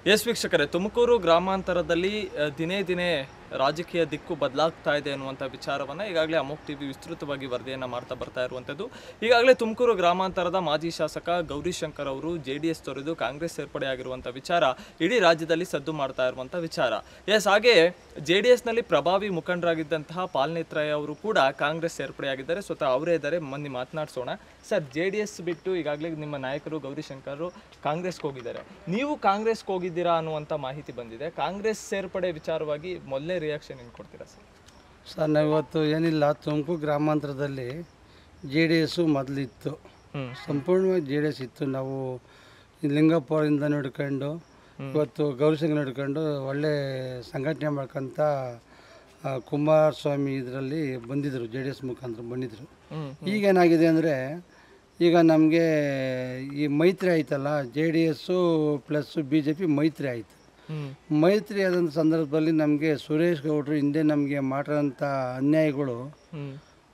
S ವೀಕ್ಷಕರೇ ತುಮಕೂರು ಗ್ರಾಮಾಂತರದಲ್ಲಿ ಆ, ದಿನೇ ದಿನೇ ರಾಜಕೀಯ ದಿಕ್ಕು ಬದಲಾಗ್ತಾ ಇದೆ ಅನ್ನುವಂಥ ವಿಚಾರವನ್ನು ಈಗಾಗಲೇ ಅಮೋಕ್ ಟಿವಿ ವಿಸ್ತೃತವಾಗಿ ವರದಿಯನ್ನು ಮಾಡ್ತಾ ಬರ್ತಾ ಇರುವಂಥದ್ದು ಈಗಾಗಲೇ ತುಮಕೂರು ಗ್ರಾಮಾಂತರದ ಮಾಜಿ ಶಾಸಕ ಗೌರಿಶಂಕರ್ ಅವರು ಜೆ ಡಿ ಎಸ್ ತೊರೆದು ಕಾಂಗ್ರೆಸ್ ಸೇರ್ಪಡೆಯಾಗಿರುವಂಥ ವಿಚಾರ ಇಡೀ ರಾಜ್ಯದಲ್ಲಿ ಸದ್ದು ಮಾಡ್ತಾ ಇರುವಂಥ ವಿಚಾರ ಎಸ್ ಹಾಗೆ ಜೆ ಡಿ ಎಸ್ನಲ್ಲಿ ಪ್ರಭಾವಿ ಮುಖಂಡರಾಗಿದ್ದಂತಹ ಪಾಲ್ನೇತ್ರಯ್ಯ ಅವರು ಕೂಡ ಕಾಂಗ್ರೆಸ್ ಸೇರ್ಪಡೆಯಾಗಿದ್ದಾರೆ ಸ್ವತಃ ಅವರೇ ಇದ್ದಾರೆ ಮಂದಿ ಮಾತನಾಡಿಸೋಣ ಸರ್ ಜೆ ಡಿ ಎಸ್ ಬಿಟ್ಟು ಈಗಾಗಲೇ ನಿಮ್ಮ ನಾಯಕರು ಗೌರಿಶಂಕರ್ ಕಾಂಗ್ರೆಸ್ಗೆ ಹೋಗಿದ್ದಾರೆ ನೀವು ಕಾಂಗ್ರೆಸ್ಗೆ ಹೋಗಿದ್ದೀರಾ ಅನ್ನುವಂಥ ಮಾಹಿತಿ ಬಂದಿದೆ ಕಾಂಗ್ರೆಸ್ ಸೇರ್ಪಡೆ ವಿಚಾರವಾಗಿ ಮೊದಲನೇ ರಿಯಾಕ್ಷನ್ ಏನು ಕೊಡ್ತೀರಾ ಸರ್ ಸರ್ ನಾವಿವತ್ತು ಏನಿಲ್ಲ ತುಮಕೂರು ಗ್ರಾಮಾಂತರದಲ್ಲಿ ಜೆ ಡಿ ಎಸ್ಸು ಮೊದಲಿತ್ತು ಹ್ಮ್. ಸಂಪೂರ್ಣವಾಗಿ ಜೆ ಡಿ ಎಸ್ ಇತ್ತು ನಾವು ಈ ಲಿಂಗಪ್ಪರಿಂದ ಹಿಡ್ಕೊಂಡು ಇವತ್ತು ಗೌರಿಸಂಗ ಹಿಡ್ಕೊಂಡು ಒಳ್ಳೆ ಸಂಘಟನೆ ಮಾಡ್ಕೊಂತ ಆ, ಕುಮಾರಸ್ವಾಮಿ ಇದರಲ್ಲಿ ಬಂದಿದ್ದರು ಜೆ ಡಿ ಎಸ್ ಮುಖಾಂತರ ಬಂದಿದ್ದರು ಹ್ಮ್. ಈಗೇನಾಗಿದೆ ಅಂದರೆ ಈಗ ನಮಗೆ ಈ ಮೈತ್ರಿ ಆಯ್ತಲ್ಲ J D S plus B J P ಮೈತ್ರಿ ಆಯಿತು ಹ್ಮ್ ಮೈತ್ರಿ ಆದಂಥ ಸಂದರ್ಭದಲ್ಲಿ ನಮಗೆ ಸುರೇಶ್ ಗೌಡ್ರು ಹಿಂದೆ ನಮಗೆ ಮಾಡಿರೋಂಥ ಅನ್ಯಾಯಗಳು ಹ್ಮ್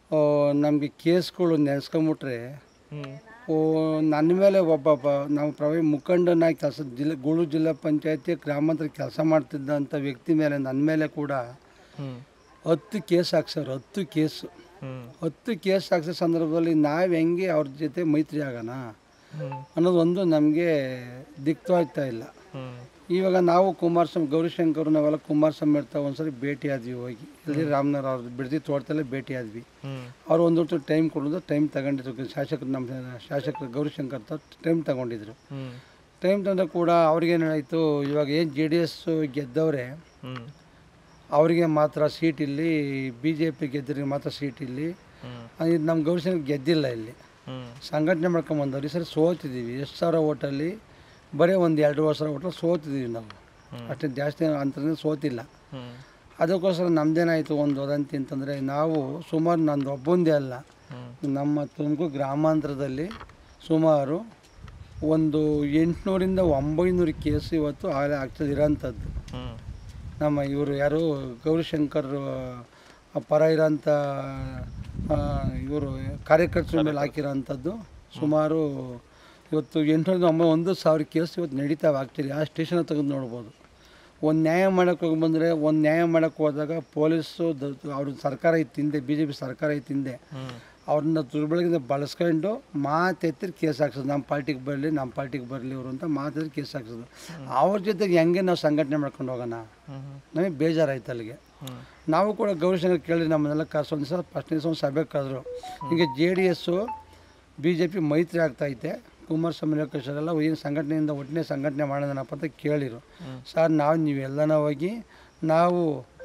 ನಮಗೆ ಕೇಸ್ಗಳು ನೆನೆಸ್ಕೊಂಬಿಟ್ರೆ ಹ್ಮ್ ಓ ನನ್ನ ಮೇಲೆ ಒಬ್ಬ ಪ- ನಾವು ಪ್ರವೇ ಮುಖಂಡನಾಗಿ ಕೆಲಸ ಜಿಲ್ಲೆ ಗೂಳೂರು ಜಿಲ್ಲಾ ಪಂಚಾಯತಿ ಗ್ರಾಮಾಂತರ ಕೆಲಸ ಮಾಡ್ತಿದ್ದಂಥ ವ್ಯಕ್ತಿ ಮೇಲೆ ನನ್ನ ಮೇಲೆ ಕೂಡ ಹ್ಮ್ ಹತ್ತು ಕೇಸ್ ಹಾಕ್ಸೋರು ಹತ್ತು ಕೇಸು ಹ್ಮ್ ಹತ್ತು ಕೇಸ್ ಹಾಕ್ಸೋ ಸಂದರ್ಭದಲ್ಲಿ ನಾವು ಹೆಂಗೆ ಅವ್ರ ಜೊತೆ ಮೈತ್ರಿ ಆಗೋಣ ಹ್ಮ್ ಅನ್ನೋದು ಒಂದು ನಮಗೆ ದಿಕ್ತು ಆಗ್ತಾ ಇಲ್ಲ ಹ್ಮ್ ಇವಾಗ ನಾವು ಕುಮಾರಸ್ವಾಮಿ ಗೌರಿಶಂಕರ್ ನಾವೆಲ್ಲ ಕುಮಾರಸ್ವಾಮಿ ಇರ್ತಾವೆ ಒಂದ್ಸರಿ ಭೇಟಿ ಆದ್ವಿ ಹೋಗಿ ಇಲ್ಲಿ ರಾಮನಗರ ಅವ್ರದ್ದು ಬಿಡದಿ ತೋಟದಲ್ಲೇ ಭೇಟಿ ಆದ್ವಿ ಹ್ಮ್ ಅವ್ರು ಒಂದು ಹೊತ್ತು ಟೈಮ್ ಕೊಡೋದು ಟೈಮ್ ತಗೊಂಡಿದ್ರು ಶಾಸಕರು ನಮ್ಮ ಶಾಸಕರು ಗೌರಿಶಂಕರ್ ಟೈಮ್ ತಗೊಂಡಿದ್ರು ಹ್ಮ್ ಟೈಮ್ ತಂದಾಗ ಕೂಡ ಅವ್ರಿಗೇನಾಯಿತು ಇವಾಗ ಏನು ಜೆ ಡಿ ಎಸ್ ಗೆದ್ದವ್ರೆ ಹ್ಮ್ ಅವರಿಗೆ ಮಾತ್ರ ಸೀಟ್ ಇಲ್ಲಿ ಬಿ ಜೆ ಪಿ ಗೆದ್ದರಿಗೆ ಮಾತ್ರ ಸೀಟ್ ಇಲ್ಲಿ ಹ್ಮ್ ಇದು ನಮ್ಮ ಗೌರಿಶಂಕರ್ ಗೆದ್ದಿಲ್ಲ ಇಲ್ಲಿ ಹ್ಮ್ ಸಂಘಟನೆ ಮಾಡ್ಕೊಂಬಂದವ್ರು ಈ ಸರಿ ಸೋತಿದ್ದೀವಿ ಎಷ್ಟು ಸಾವಿರ ಓಟಲ್ಲಿ ಬರೀ ಒಂದು ಎರಡು ವರ್ಷ ಓಟಲ್ಲಿ ಸೋತಿದ್ದೀವಿ ನಾವು ಅಷ್ಟೇ ಜಾಸ್ತಿ ಅಂತಂದ್ರೆ ಸೋತಿಲ್ಲ ಹ್ಮ್ ಅದಕ್ಕೋಸ್ಕರ ನಮ್ದೇನಾಯಿತು ಒಂದು ವದಂತಿ ಅಂತಂದರೆ ನಾವು ಸುಮಾರು ನಂದು ಒಬ್ಬೊಂದೇ ಅಲ್ಲ ಹ್ಮ್ ನಮ್ಮ ತುಮಕೂರು ಗ್ರಾಮಾಂತರದಲ್ಲಿ ಸುಮಾರು ಒಂದು ಎಂಟುನೂರಿಂದ ಒಂಬೈನೂರು ಕೇಸ್ ಇವತ್ತು ಆಗಲೇ ಆಗ್ತದೆ ಇರೋಂಥದ್ದು ಹ್ಮ್ ನಮ್ಮ ಇವರು ಯಾರು ಗೌರಿಶಂಕರ್ ಆ, ಪರ ಇರೋಂಥ ಇವರು ಕಾರ್ಯಕರ್ತರ ಮೇಲೆ ಹಾಕಿರೋಂಥದ್ದು ಸುಮಾರು ಇವತ್ತು ಎಂಟುನೂರಿಂದ ಒಂಬೈ ಒಂದು ಸಾವಿರ ಕೇಸ್ ಇವತ್ತು ನಡೀತಾವೆ ಆಗ್ತೀರಿ ಆ ಸ್ಟೇಷನ್ ತೆಗೆದು ನೋಡ್ಬೋದು ಒಂದು ನ್ಯಾಯ ಮಾಡೋಕ್ಕೆ ಹೋಗಿ ಬಂದರೆ ಒಂದು ನ್ಯಾಯ ಮಾಡೋಕ್ಕೆ ಹೋದಾಗ ಪೊಲೀಸು ದ- ಅವ್ರ ಸರ್ಕಾರ ಇತ್ತು ಹಿಂದೆ ಬಿ ಜೆ ಪಿ ಸರ್ಕಾರ ಇತ್ತು ಹಿಂದೆ ಹ್ಮ್ ಅವ್ರನ್ನ ದುರ್ಬಳಗಿಂದ ಬಳಸ್ಕೊಂಡು ಮಾತೆತ್ತಿರಿ ಕೇಸ್ ಹಾಕ್ಸೋದು ನಮ್ಮ ಪಾರ್ಟಿಗೆ ಬರಲಿ ನಮ್ಮ ಪಾರ್ಟಿಗೆ ಬರಲಿ ಇವರು ಅಂತ ಮಾತೆತ್ತಿರಿ ಕೇಸ್ ಹಾಕ್ಸೋದು ಅವ್ರ ಜೊತೆಗೆ ಹೆಂಗೆ ನಾವು ಸಂಘಟನೆ ಮಾಡ್ಕೊಂಡು ಹೋಗೋಣ ಹ್ಮ್ ನಮಗೆ ಬೇಜಾರಾಯ್ತು ಅಲ್ಲಿಗೆ ಹ್ಮ್ ನಾವು ಕೂಡ ಗೌರಿಶಂಕರ್ ಕೇಳಿ ನಮ್ಮನ್ನೆಲ್ಲ ಕರ್ಸೋ ಒಂದು ಸಲ ಫಸ್ಟ್ ದಿವಸ ಒಂದು ಸಭೆ ಕರೆದ್ರು ಹೀಗೆ J D S B J P ಮೈತ್ರಿ ಆಗ್ತೈತೆ ಕುಮಾರಸ್ವಾಮಿ ಲೋಕೇಶ್ವರೆಲ್ಲ ಏನು ಸಂಘಟನೆಯಿಂದ ಒಟ್ಟಿಗೆ ಸಂಘಟನೆ ಮಾಡೋಣಪ್ಪ ಅಂತ ಕೇಳಿರು ಸರ್ ನಾವು ನೀವೆಲ್ಲನ ಹೋಗಿ ನಾವು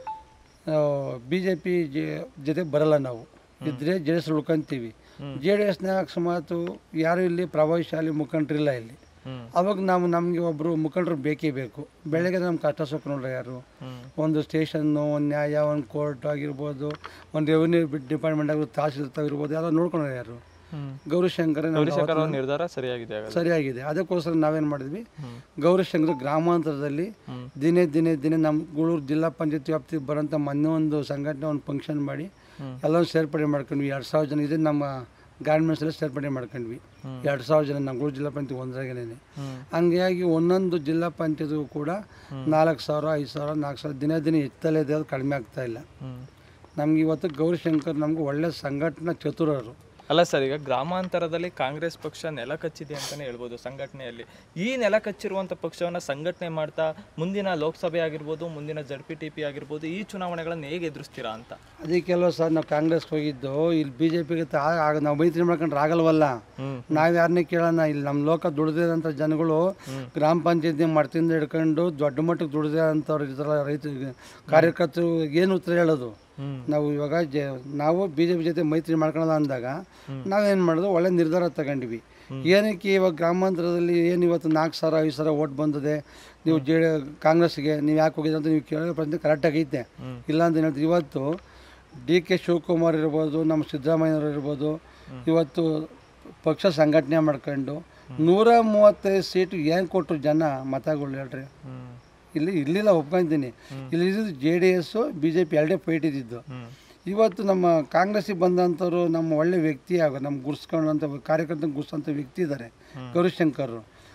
ಬಿ ಜೆ ಪಿ ಜೊತೆ ಬರಲ್ಲ ನಾವು ಇದ್ರೆ ಜೆ ಡಿ ಎಸ್ ಉಳ್ಕೊಂತೀವಿ ಜೆ ಡಿ ಎಸ್ನಾಗ ಅಕಸ್ಮಾತು ಯಾರು ಇಲ್ಲಿ ಪ್ರಭಾವಶಾಲಿ ಮುಖಂಡರಿಲ್ಲ ಇಲ್ಲಿ ಹ್ಮ್ ಅವಾಗ ನಾವು ನಮಗೆ ಒಬ್ಬರು ಮುಖಂಡರು ಬೇಕೇ ಬೇಕು ಬೆಳಗ್ಗೆ ನಮ್ಮ ಕಷ್ಟ ಸುಖ ನೋಡ್ರಿ ಯಾರು ಹ್ಮ್ ಒಂದು ಸ್ಟೇಷನ್ನು ಒಂದು ನ್ಯಾಯ ಒಂದು ಕೋರ್ಟ್ ಆಗಿರ್ಬೋದು ಒಂದು ರೆವಿನ್ಯೂ ಡಿಪಾರ್ಟ್ಮೆಂಟ್ ಆಗಿರ್ಬೋದು ತಹಸೀಲ್ದಾರ್ ಇರ್ಬೋದು ಎಲ್ಲ ನೋಡ್ಕೊಂಡ್ರೆ ಯಾರು ಹ್ಮ್ ಗೌರಿಶಂಕರ ಗೌರಿಶಂಕರ್ ಅವ್ರ ನಿರ್ಧಾರ ಸರಿಯಾಗಿದೆ ಹಾಗಾದ್ರೆ ಸರಿಯಾಗಿದೆ ಅದಕ್ಕೋಸ್ಕರ ನಾವೇನು ಮಾಡಿದ್ವಿ ಹ್ಮ್ ಗೌರಿಶಂಕರ ಗ್ರಾಮಾಂತರದಲ್ಲಿ ಹ್ಮ್ ದಿನೇ ದಿನೇ ದಿನೇ ನಮ್ಮ ಗೂಳೂರು ಜಿಲ್ಲಾ ಪಂಚಾಯತ್ ವ್ಯಾಪ್ತಿಗೆ ಬರೋಂಥ ಮೊನ್ನೆ ಒಂದು ಸಂಘಟನೆ ಒಂದು ಫಂಕ್ಷನ್ ಮಾಡಿ ಹ್ಮ್. ಎಲ್ಲರೂ ಸೇರ್ಪಡೆ ಮಾಡ್ಕೊಂಡ್ವಿ ಎರಡು ಸಾವಿರ ಜನ ಇದೆ ನಮ್ಮ ಗಾರ್ಮೆಂಟ್ಸಲ್ಲಿ ಸೇರ್ಪಡೆ ಮಾಡ್ಕೊಂಡ್ವಿ ಹ್ಮ್. ಎರಡು ಸಾವಿರ ಜನ ನಮ್ಮ ಗೂಳೂರು ಜಿಲ್ಲಾ ಪಂಚಾಯತ್ ಒಂದ್ರಾಗೇನೆ ಹ್ಮ್ ಹಂಗಾಗಿ ಒಂದೊಂದು ಜಿಲ್ಲಾ ಪಂಚಾಯತ್ಗೂ ಕೂಡ ನಾಲ್ಕು ಸಾವಿರ ಐದು ಸಾವಿರ ನಾಲ್ಕು ಸಾವಿರ ದಿನ ದಿನ ಎತ್ತಲೇ ಇದೆ ಅದು ಕಡಿಮೆ ಆಗ್ತಾ ಇಲ್ಲ ಹ್ಮ್ ನಮ್ಗೆ ಇವತ್ತು ಗೌರಿಶಂಕರ್ ನಮ್ಗೆ ಒಳ್ಳೆ ಸಂಘಟನಾ ಚತುರರು ಅಲ್ಲ ಸರ್ ಈಗ ಗ್ರಾಮಾಂತರದಲ್ಲಿ ಕಾಂಗ್ರೆಸ್ ಪಕ್ಷ ನೆಲ ಕಚ್ಚಿದೆ ಅಂತಾನೆ ಹೇಳ್ಬೋದು ಸಂಘಟನೆಯಲ್ಲಿ ಈ ನೆಲ ಕಚ್ಚಿರುವಂತ ಪಕ್ಷವನ್ನ ಸಂಘಟನೆ ಮಾಡ್ತಾ ಮುಂದಿನ ಲೋಕಸಭೆ ಆಗಿರ್ಬೋದು ಮುಂದಿನ ಜಡ್ ಪಿ ಟಿ ಪಿ ಆಗಿರ್ಬೋದು ಈ ಚುನಾವಣೆಗಳನ್ನ ಹೇಗೆ ಎದುರಿಸ್ತೀರಾ ಅಂತ ಅದಕ್ಕೆಲ್ಲ ಸರ್ ನಾವು ಕಾಂಗ್ರೆಸ್ಗೆ ಹೋಗಿದ್ದು ಇಲ್ಲಿ ಬಿ ಜೆ ಪಿಗೆ ಆಗ ನಾವು ಮೈತ್ರಿ ಮಾಡ್ಕೊಂಡ್ರೆ ಆಗಲ್ವಲ್ಲ ಹ್ಮ್ ನಾವು ಯಾರನ್ನೇ ಕೇಳೋಣ ಇಲ್ಲಿ ನಮ್ಮ ಲೋಕ ದುಡ್ದಿರೋಂಥ ಜನಗಳು ಗ್ರಾಮ ಪಂಚಾಯತಿ ಮಡ್ತಿಂದ ಹಿಡ್ಕೊಂಡು ದೊಡ್ಡ ಮಟ್ಟಕ್ಕೆ ದುಡ್ದಿರೋಂಥವ್ರು ಇದ್ರಲ್ಲ ರೈತರಿಗೆ ಕಾರ್ಯಕರ್ತರು ಏನು ಉತ್ತರ ಹೇಳೋದು ಹ್ಮ್ ನಾವು ಇವಾಗ ಜ ನಾವು ಬಿ ಜೆ ಪಿ ಜೊತೆ ಮೈತ್ರಿ ಮಾಡ್ಕೊಳ್ಳೋಣ ಅಂದಾಗ ನಾವೇನು ಮಾಡೋದು ಒಳ್ಳೆ ನಿರ್ಧಾರ ತಗೊಂಡ್ವಿ ಏನಕ್ಕೆ ಇವಾಗ ಗ್ರಾಮಾಂತರದಲ್ಲಿ ಏನು ಇವತ್ತು ನಾಲ್ಕು ಸಾವಿರ ಐದು ಸಾವಿರ ಓಟ್ ಬಂದಿದೆ ನೀವು ಜೆ ಕಾಂಗ್ರೆಸ್ಗೆ ನೀವು ಯಾಕೆ ಹೋಗಿದ್ರೆ ಅಂತ ನೀವು ಕೇಳೋ ಪ್ರಶ್ನೆ ಕರೆಕ್ಟಾಗೈತೆ ಹ್ಮ್. ಇಲ್ಲ ಅಂತ ಹೇಳ್ತೀವಿ ಇವತ್ತು ಡಿ ಕೆ ಶಿವಕುಮಾರ್ ಇರ್ಬೋದು ನಮ್ಮ ಸಿದ್ದರಾಮಯ್ಯವ್ರು ಇರ್ಬೋದು ಇವತ್ತು ಪಕ್ಷ ಸಂಘಟನೆ ಮಾಡ್ಕೊಂಡು ನೂರ ಮೂವತ್ತೈದು ಸೀಟು ಏನು ಕೊಟ್ಟರು ಜನ ಮತಗಳು ಹೇಳ್ರಿ ಹ್ಮ್ ಇಲ್ಲಿ ಇರಲಿಲ್ಲ ಒಪ್ಕೊಂತೀನಿ ಇಲ್ಲಿ ಇದ್ದಿದ್ದು J D S B J P ಎರಡೇ ಫೈಟ್ ಇದ್ದಿದ್ದು ಹ್ಮ್ ಇವತ್ತು ನಮ್ಮ ಕಾಂಗ್ರೆಸ್ಸಿಗೆ ಬಂದಂಥವ್ರು ನಮ್ಮ ಒಳ್ಳೆ ವ್ಯಕ್ತಿ ಆಗ ನಮ್ಮ ಗುರ್ಸ್ಕೊಂಡಂಥ ಕಾರ್ಯಕರ್ತನ ಗುರ್ಸಂಥ ವ್ಯಕ್ತಿ ಇದ್ದಾರೆ ಗೌರಿಶಂಕರ್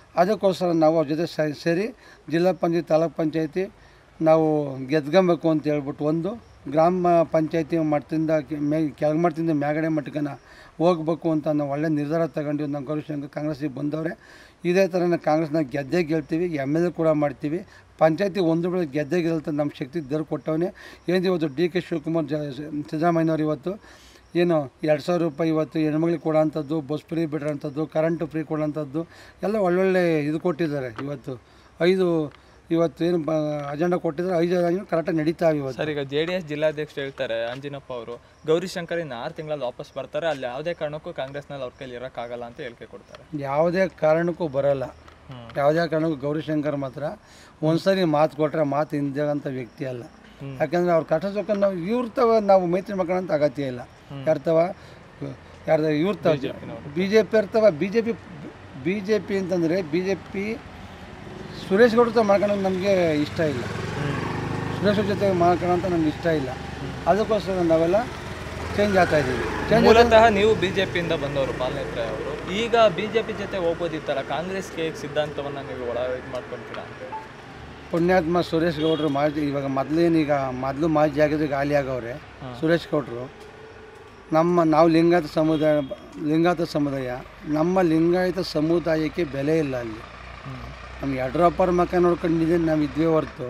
ಅದಕ್ಕೋಸ್ಕರ ನಾವು ಅವ್ರ ಜೊತೆ ಸೇ- ಸೇರಿ ಜಿಲ್ಲಾ ಪಂಚಾಯತ್ ತಾಲೂಕ್ ಪಂಚಾಯತಿ ನಾವು ಗೆದ್ಕೊಬೇಕು ಅಂತ ಹೇಳ್ಬಿಟ್ಟು ಒಂದು ಗ್ರಾಮ ಪಂಚಾಯತಿ ಮಟ್ಟದಿಂದ ಕೆ- ಮೇ ಕೆಳಗೆ ಮಟ್ಟದಿಂದ ಮ್ಯಾಗಡೆ ಮಟ್ಟಕ್ಕನ ಹೋಗ್ಬೇಕು ಅಂತ ನಾವು ಒಳ್ಳೆ ನಿರ್ಧಾರ ತಗೊಂಡು ನಮ್ಮ ಗೌರಿಶಂಕರ್ ಕಾಂಗ್ರೆಸ್ಸಿಗೆ ಬಂದವ್ರೆ ಇದೇ ಥರ ನಾವು ಕಾಂಗ್ರೆಸ್ನ ಗೆದ್ದೇ ಗೆಲ್ತೀವಿ ಎಮ್ ಎಲ್ ಎ ಕೂಡ ಮಾಡ್ತೀವಿ ಪಂಚಾಯತಿ ಒಂದು ಬೆಳೆ ಗೆದ್ದೇ ಗೆಲ್ತ ನಮ್ಮ ಶಕ್ತಿ ದೇವ್ರು ಕೊಟ್ಟವನೇ ಏನು ಇವತ್ತು ಡಿ ಕೆ ಶಿವಕುಮಾರ್ ಜ ಸಿದ್ದರಾಮಯ್ಯನವ್ರು ಇವತ್ತು ಏನು ಎರಡು ಸಾವಿರ ರೂಪಾಯಿ ಇವತ್ತು ಹೆಣ್ಮಕ್ಳಿಗೆ ಕೊಡೋಂಥದ್ದು ಬಸ್ ಫ್ರೀ ಬಿಡೋಂಥದ್ದು ಕರೆಂಟು ಫ್ರೀ ಕೊಡೋಂಥದ್ದು ಎಲ್ಲ ಒಳ್ಳೊಳ್ಳೆ ಇದು ಕೊಟ್ಟಿದ್ದಾರೆ ಇವತ್ತು ಐದು ಇವತ್ತು ಏನು ಬ ಅಜೆಂಡಾ ಕೊಟ್ಟಿದ್ದಾರೆ ಐದು ಅಜೆಂಡಾ ಕರೆಕ್ಟಾಗಿ ನಡೀತಾವೆ ಇವತ್ತು ಸರ್ ಈಗ ಜೆ ಡಿ ಎಸ್ ಜಿಲ್ಲಾಧ್ಯಕ್ಷರು ಹೇಳ್ತಾರೆ ಅಂಜಿನಪ್ಪ ಅವರು ಗೌರಿಶಂಕರ್ ಇನ್ನು ಆರು ತಿಂಗಳಲ್ಲಿ ವಾಪಸ್ ಬರ್ತಾರೆ ಅಲ್ಲಿ ಯಾವುದೇ ಕಾರಣಕ್ಕೂ ಕಾಂಗ್ರೆಸ್ನಲ್ಲಿ ಅವ್ರ ಕೈಲಿ ಇರೋಕ್ಕಾಗಲ್ಲ ಅಂತ ಹೇಳಿಕೆ ಕೊಡ್ತಾರೆ ಯಾವುದೇ ಕಾರಣಕ್ಕೂ ಬರೋಲ್ಲ ಹ್ಮ್. ಯಾವುದೇ ಕಾರಣಕ್ಕೂ ಗೌರಿಶಂಕರ್ ಮಾತ್ರ ಒಂದ್ಸರಿ ಮಾತು ಕೊಟ್ಟರೆ ಮಾತು ಹಿಂದೇಗಂಥ ವ್ಯಕ್ತಿ ಅಲ್ಲ ಹ್ಮ್. ಯಾಕಂದ್ರೆ ಅವ್ರ ಕಷ್ಟ ಸುಖ ನಾವು ಇವ್ರ ತವ ನಾವು ಮೈತ್ರಿ ಮಾಡ್ಕೊಳ್ಳೋಂಥ ಅಗತ್ಯ ಇಲ್ಲ ಯಾರ್ತವ ಯಾರ್ದ ಇವ್ರ ತವ ಬಿ ಜೆ ಪಿ ಇರ್ತವ B J P B J P ಅಂತಂದರೆ ಬಿ ಜೆ ಪಿ ಸುರೇಶ್ ಗೌಡ್ರ ಜೊತೆ ಮಾಡ್ಕೊಳ್ಳೋದು ನಮಗೆ ಇಷ್ಟ ಇಲ್ಲ ಸುರೇಶ್ ಅವ್ರ ಜೊತೆ ಮಾಡ್ಕೊಳ್ಳೋಂಥ ನಮ್ಗೆ ಇಷ್ಟ ಇಲ್ಲ ಅದಕ್ಕೋಸ್ಕರ ನಾವೆಲ್ಲ ಚೇಂಜ್ ಆಗ್ತಾ ಇದ್ದೀವಿ ಚೇಂಜ್ ಮೂಲತಃ ನೀವು ಬಿಜೆಪಿಯಿಂದ ಬಂದವರು ಪಾಲನೇತ್ರ ಅವರು ಈಗ ಬಿಜೆಪಿ ಜೊತೆ ಹೋಗೋದಿತ್ತಲ್ಲ ಕಾಂಗ್ರೆಸ್ಗೆ ಸಿದ್ಧಾಂತವನ್ನ ನೀವು ಒಳ ಇದು ಮಾಡ್ಕೊಂತೀರಾ ಪುಣ್ಯಾತ್ಮ ಸುರೇಶ್ ಗೌಡ್ರು ಮಾಜಿ ಇವಾಗ ಮೊದಲೇನೀಗ ಮೊದಲು ಮಾಜಿ ಆಗಿದ್ರೆ ಗಾಲಿ ಆಗವ್ರೆ ಸುರೇಶ್ ಗೌಡ್ರು ನಮ್ಮ ನಾವು ಲಿಂಗಾಯತ ಸಮುದಾಯ ಲಿಂಗಾಯತ ಸಮುದಾಯ ನಮ್ಮ ಲಿಂಗಾಯತ ಸಮುದಾಯಕ್ಕೆ ಬೆಲೆ ಇಲ್ಲ ಅಲ್ಲಿ ನಮ್ಮ ಯಡ್ರಪ್ಪರ ಮಕ್ಕ ನೋಡ್ಕೊಂಡಿದ್ದೆ ನಾವು ಇದ್ವೇ ಹೊರತು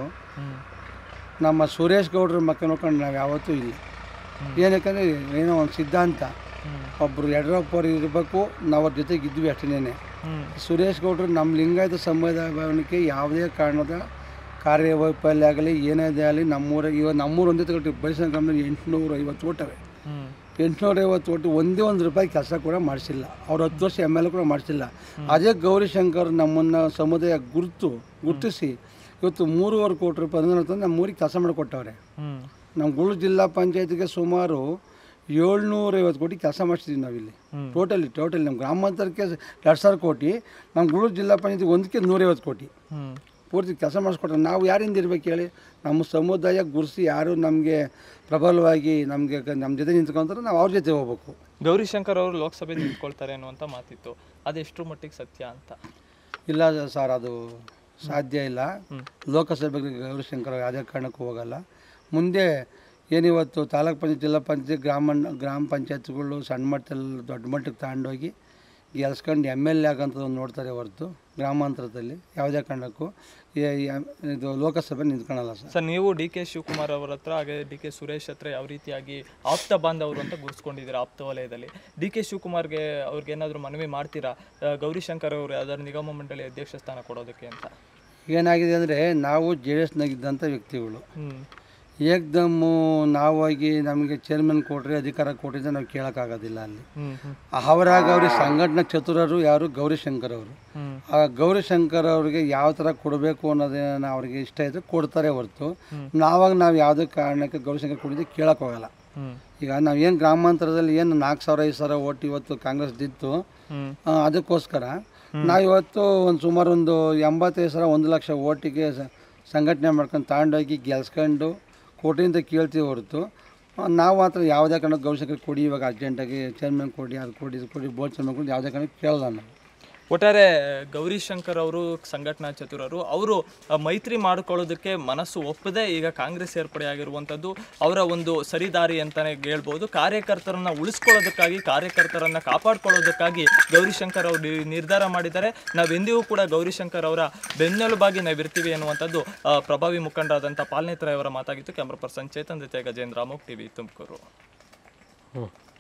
ನಮ್ಮ ಸುರೇಶ್ ಗೌಡ್ರ ಮಕ್ಕ ನೋಡ್ಕೊಂಡು ನಾವು ಯಾವತ್ತೂ ಇಲ್ಲ ಏನಕ್ಕಂದರೆ ಏನೋ ಒಂದು ಸಿದ್ಧಾಂತ ಒಬ್ಬರು ಯಡ್ರಪ್ಪರು ಇರಬೇಕು ನಾವು ಅವ್ರ ಜೊತೆಗೆ ಇದ್ವಿ ಅಷ್ಟೇನೆ ಸುರೇಶ್ ಗೌಡ್ರು ನಮ್ಮ ಲಿಂಗಾಯತ ಸಮುದಾಯಕ್ಕೆ ಯಾವುದೇ ಕಾರಣದ ಕಾರ್ಯವೈಫಲ್ಯ ಆಗಲಿ ಏನೇ ಆಗಲಿ ನಮ್ಮೂರ ಇವಾಗ ನಮ್ಮೂರು ಒಂದೇ ತಗೊಳ್ಳಿ ಬಯಸಿನ ಗ್ರಾಮದಲ್ಲಿ ಎಂಟುನೂರ ಐವತ್ತು ಓಟವೆ ಎಂಟುನೂರ ಐವತ್ತು ಒಟ್ಟು ಒಂದೇ ಒಂದು ರೂಪಾಯಿ ಕೆಲಸ ಕೂಡ ಮಾಡಿಸಿಲ್ಲ ಅವ್ರು ಹತ್ತು ವರ್ಷ ಎಮ್ ಎಲ್ ಎ ಕೂಡ ಮಾಡಿಸಿಲ್ಲ ಅದೇ ಗೌರಿಶಂಕರ್ ನಮ್ಮನ್ನು ಸಮುದಾಯ ಗುರುತು ಗುರುತಿಸಿ ಇವತ್ತು ಮೂರುವರೆ ಕೋಟಿ ರೂಪಾಯಿ ಅನುದಾನ ತಂದು ನಮ್ಮ ಊರಿಗೆ ಕೆಲಸ ಮಾಡಿಕೊಟ್ಟವ್ರೆ ನಮ್ಮ ಗುಳು ಜಿಲ್ಲಾ ಪಂಚಾಯತಿಗೆ ಸುಮಾರು ಏಳ್ನೂರೈವತ್ತು ಕೋಟಿ ಕೆಲಸ ಮಾಡಿಸಿದ್ವಿ ನಾವಿಲ್ಲಿ ಟೋಟಲಿ ಟೋಟಲಿ ನಮ್ಮ ಗ್ರಾಮಾಂತರಕ್ಕೆ ಎರಡು ಸಾವಿರ ಕೋಟಿ ನಮ್ಮ ಗುಳು ಜಿಲ್ಲಾ ಪಂಚಾಯತಿ ಒಂದಕ್ಕೆ ನೂರೈವತ್ತು ಕೋಟಿ ಪೂರ್ತಿ ಕೆಲಸ ಮಾಡಿಸ್ಕೊಟ್ರೆ ನಾವು ಯಾರಿಂದ ಇರ್ಬೇಕು ಹೇಳಿ ನಮ್ಮ ಸಮುದಾಯ ಗುರುಸಿ ಯಾರು ನಮಗೆ ಪ್ರಬಲವಾಗಿ ನಮಗೆ ನಮ್ಮ ಜೊತೆ ನಿಂತ್ಕೊಂತಾರೆ ನಾವು ಅವ್ರ ಜೊತೆ ಹೋಗ್ಬೇಕು ಗೌರಿಶಂಕರ್ ಅವರು ಲೋಕಸಭೆ ನಿಂತ್ಕೊಳ್ತಾರೆ ಅನ್ನುವಂಥ ಮಾತಿತ್ತು ಅದೆಷ್ಟು ಮಟ್ಟಿಗೆ ಸತ್ಯ ಅಂತ ಇಲ್ಲ ಸರ್ ಅದು ಸಾಧ್ಯ ಇಲ್ಲ ಲೋಕಸಭೆಗೆ ಗೌರಿಶಂಕರ್ ಯಾವುದೇ ಕಾರಣಕ್ಕೂ ಹೋಗಲ್ಲ ಮುಂದೆ ಏನಿವತ್ತು ತಾಲೂಕ್ ಪಂಚಾಯತ್ ಜಿಲ್ಲಾ ಪಂಚಾಯತ್ ಗ್ರಾಮ ಗ್ರಾಮ ಪಂಚಾಯತ್ಗಳು ಸಣ್ಣ ಮಟ್ಟದಲ್ಲಿ ದೊಡ್ಡ ಮಟ್ಟಕ್ಕೆ ತಗೊಂಡೋಗಿ ಗೆಲ್ಸ್ಕೊಂಡು ಎಮ್ ಎಲ್ ಎ ಆಗಂಥದ್ದು ನೋಡ್ತಾರೆ ಹೊರತು ಗ್ರಾಮಾಂತರದಲ್ಲಿ ಯಾವುದೇ ಕಾರಣಕ್ಕೂ ಈ- ಈ ಇದು ಲೋಕಸಭೆ ನಿಂತ್ಕೊಳ್ಳಲ್ಲ ಸರ್ ಸರ್ ನೀವು ಡಿ ಕೆ ಶಿವಕುಮಾರ್ ಅವರ ಹತ್ರ ಹಾಗೆ ಡಿ ಕೆ ಸುರೇಶ್ ಹತ್ರ ಯಾವ ರೀತಿಯಾಗಿ ಆಪ್ತ ಬಾಂಧವರು ಅಂತ ಗುರುಸ್ಕೊಂಡಿದ್ದೀರಾ ಆಪ್ತ ವಲಯದಲ್ಲಿ ಡಿ ಕೆ ಶಿವಕುಮಾರ್ಗೆ ಅವ್ರಿಗೆ ಏನಾದರೂ ಮನವಿ ಮಾಡ್ತೀರಾ ಆ, ಗೌರಿಶಂಕರ್ ಅವರು ಯಾವ್ದಾದ್ರು ನಿಗಮ ಮಂಡಳಿ ಅಧ್ಯಕ್ಷ ಸ್ಥಾನ ಕೊಡೋದಕ್ಕೆ ಅಂತ ಏನಾಗಿದೆ ಅಂದರೆ ನಾವು ಜೆ ಡಿ ಎಸ್ನಾಗಿದ್ದಂಥ ವ್ಯಕ್ತಿಗಳು ಹ್ಮ್ ಏಕ್ದಮ್ಮು ನಾವಾಗಿ ನಮಗೆ ಚೇರ್ಮನ್ ಕೊಟ್ರಿ ಅಧಿಕಾರ ಕೊಟ್ಟಿದ್ದೆ ನಾವು ಕೇಳೋಕ್ಕಾಗೋದಿಲ್ಲ ಅಲ್ಲಿ ಹ್ಮ್ ಹ್ಮ್ ಅವರಾಗ ಅವ್ರಿಗೆ ಸಂಘಟನಾ ಚತುರರು ಯಾರು ಗೌರಿಶಂಕರ್ ಅವರು ಹ್ಮ್ ಆ ಗೌರಿಶಂಕರ್ ಅವ್ರಿಗೆ ಯಾವ ಥರ ಕೊಡಬೇಕು ಅನ್ನೋದೇನ ಅವ್ರಿಗೆ ಇಷ್ಟ ಇದ್ರೆ ಕೊಡ್ತಾರೆ ಹೊರತು ನಾವಾಗ ನಾವು ಯಾವುದೇ ಕಾರಣಕ್ಕೆ ಗೌರಿಶಂಕರ್ ಕೊಟ್ಟಿದ್ದೆ ಕೇಳಕ್ಕೆ ಹೋಗಲ್ಲ ಹ್ಮ್ ಈಗ ನಾವು ಏನು ಗ್ರಾಮಾಂತರದಲ್ಲಿ ಏನು ನಾಲ್ಕು ಸಾವಿರ ಐದು ಸಾವಿರ ಓಟ್ ಇವತ್ತು ಕಾಂಗ್ರೆಸ್ ದಿತ್ತು ಹ್ಮ್ ಆ, ಅದಕ್ಕೋಸ್ಕರ ನಾವಿವತ್ತು ಒಂದು ಸುಮಾರು ಒಂದು ಎಂಬತ್ತೈದು ಸಾವಿರ ಒಂದು ಲಕ್ಷ ಓಟಿಗೆ ಸ- ಸಂಘಟನೆ ಮಾಡ್ಕೊಂಡು ತಗೊಂಡೋಗಿ ಗೆಲ್ಸ್ಕೊಂಡು ಕೋಟಿಯಿಂದ ಕೇಳ್ತೀವಿ ಹೊರತು ಆ, ನಾವು ಮಾತ್ರ ಯಾವುದೇ ಕಾರಣಕ್ಕೆ ಗೌಶಂಕರ್ ಕೊಡಿ ಇವಾಗ ಅರ್ಜೆಂಟಾಗಿ ಚೇರ್ಮನ್ ಕೊಡಿ ಅದು ಕೊಡಿ ಇದು ಕೊಡಿ ಬೋರ್ಡ್ ಚೇರ್ಮನ್ ಕೊಡಿ ಯಾವುದೇ ಕಾರಣಕ್ಕೆ ಕೇಳಲ್ಲ ನಾವು ಒಟ್ಟಾರೆ ಗೌರಿಶಂಕರ್ ಅವರು ಸಂಘಟನಾ ಚತುರರು ಅವರು ಆ, ಮೈತ್ರಿ ಮಾಡ್ಕೊಳ್ಳೋದಕ್ಕೆ ಮನಸ್ಸು ಒಪ್ಪದೆ ಈಗ ಕಾಂಗ್ರೆಸ್ ಸೇರ್ಪಡೆಯಾಗಿರುವಂಥದ್ದು ಅವರ ಒಂದು ಸರಿದಾರಿ ಅಂತಾನೆ ಹೇಳ್ಬೋದು ಕಾರ್ಯಕರ್ತರನ್ನ ಉಳಿಸ್ಕೊಳ್ಳೋದಕ್ಕಾಗಿ ಕಾರ್ಯಕರ್ತರನ್ನ ಕಾಪಾಡ್ಕೊಳ್ಳೋದಕ್ಕಾಗಿ ಗೌರಿಶಂಕರ್ ಅವರು ನಿ- ನಿರ್ಧಾರ ಮಾಡಿದ್ದಾರೆ ನಾವೆಂದಿಗೂ ಕೂಡ ಗೌರಿಶಂಕರ್ ಅವರ ಬೆನ್ನೆಲುಬಾಗಿ ನಾವಿರ್ತೀವಿ ಅನ್ನುವಂಥದ್ದು ಆ, ಪ್ರಭಾವಿ ಮುಖಂಡರಾದಂಥ ಪಾಲನೇತ್ರ ಅವರ ಮಾತಾಗಿತ್ತು ಕ್ಯಾಮ್ರಾ ಪರ್ಸನ್ ಚೇತನ್ ಜೊತೆ ಗಜೇಂದ್ರ ಅಮೋಕ್ ಟಿವಿ ತುಮಕೂರು